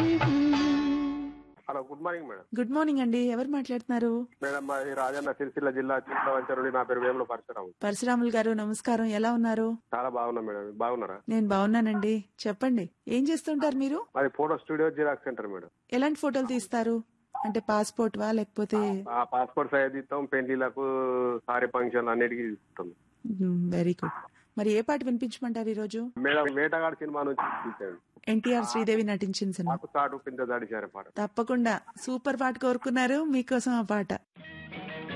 hello good morning madam good morning అండి ఎవరు మాట్లాడుతున్నారు మేడం మాది రాజన్న సిరిసిల్ల జిల్లా చిత్రవంచ నుండి నా పేరు వేముల పరశురాము పరశురాములు గారు నమస్కారం ఎలా ఉన్నారు చాలా బాగున్నా మేడం బాగున్నారా నేను బాగున్నానండి చెప్పండి ఏం చేస్తుంటారు మీరు మాది photo studio xerox centre madam ఎలాంటి ఫోటోలు తీస్తారు అంటే పాస్పోర్ట్ వా లేకపోతే ఆ పాస్పోర్ట్ సైజ్ ఇస్తాం పెళ్లిలకు సారీ ఫంక్షన్ అన్నిటికీ ఇస్తాం వెరీ గుడ్ మరి ఏ పాట వినిపించమంటారు ఈ రోజు మేడం వేటగాడు సినిమా నుంచి తీసాడు ఎన్టీఆర్ శ్రీదేవి నటించిన సినిమా నాకు చాటు పింద దాడిచారు పాట తప్పకుండా సూపర్ పాట కోరుకున్నారు మీకోసం ఆ పాట